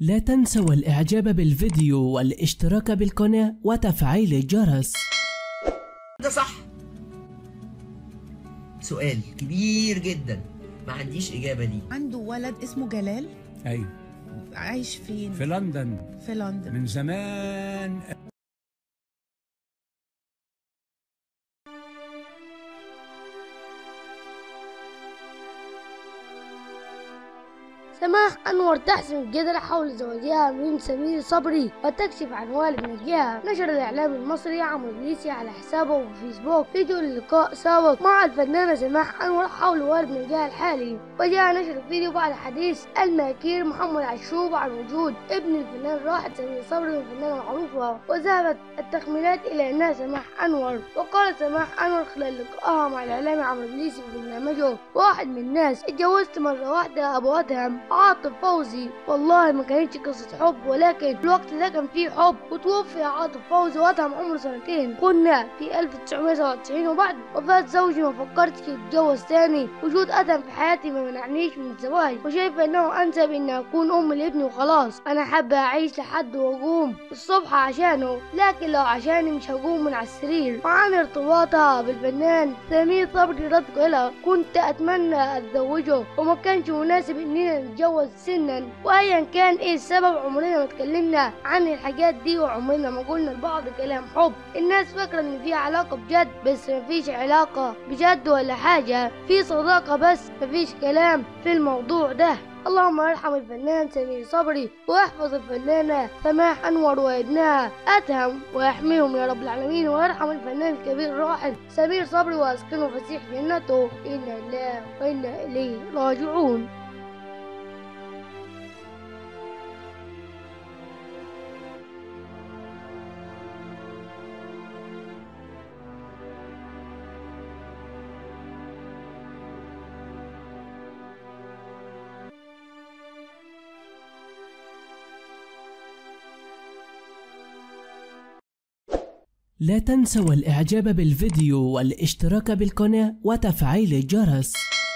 لا تنسوا الاعجاب بالفيديو والاشتراك بالقناة وتفعيل الجرس ده صح سؤال كبير جدا ما عنديش إجابة ليه عنده ولد اسمه جلال ايوه عايش فين في لندن في لندن من زمان سماح أنور تحسم الجدل حول زواجها من سمير صبري وتكشف عن والد نجاها نشر الإعلام المصري عمرو إدريسي على حسابه في فيسبوك فيديو للقاء سابق مع الفنانة سماح أنور حول والد نجاها الحالي وجاء نشر الفيديو بعد حديث الماكير محمد عشوب عن وجود ابن الفنان الراحل سمير صبري والفنانة المعروفة وذهبت التخمينات إلى أنها سماح أنور وقالت سماح أنور خلال لقائها مع الإعلامي عمرو إدريسي في برنامجه واحد من الناس اتجوزت مرة واحدة أبو أدهم عاطف فوزي والله ما كانتش قصة حب ولكن الوقت ده كان فيه حب وتوفي عاطف فوزي وأدهم عمره سنتين كنا في 1997 وبعد وفاة زوجي ما فكرتش اتجوز تاني وجود أدهم في حياتي ما منعنيش من الزواج وشايفة إنه أنسب إني أكون أم لابني وخلاص أنا حابة أعيش لحد وأقوم الصبح عشانه لكن لو عشاني مش هقوم من على السرير وعن ارتباطها بالفنان سمير صبري رد قالها كنت أتمنى أتزوجه وما كانش مناسب إننا نتجوز سنا وأيا كان إيه السبب عمرنا ما اتكلمنا عن الحاجات دي وعمرنا ما قلنا لبعض كلام حب الناس فاكرة إن في علاقة بجد بس مفيش علاقة بجد ولا حاجة في صداقة بس مفيش كلام في الموضوع ده اللهم ارحم الفنان سمير صبري واحفظ الفنانة سماح أنور وابنها أدهم ويحميهم يا رب العالمين ويرحم الفنان الكبير الراحل سمير صبري وأسكنه فسيح جنته إنا لله وإنا إليه راجعون لا تنسوا الاعجاب بالفيديو والاشتراك بالقناة وتفعيل الجرس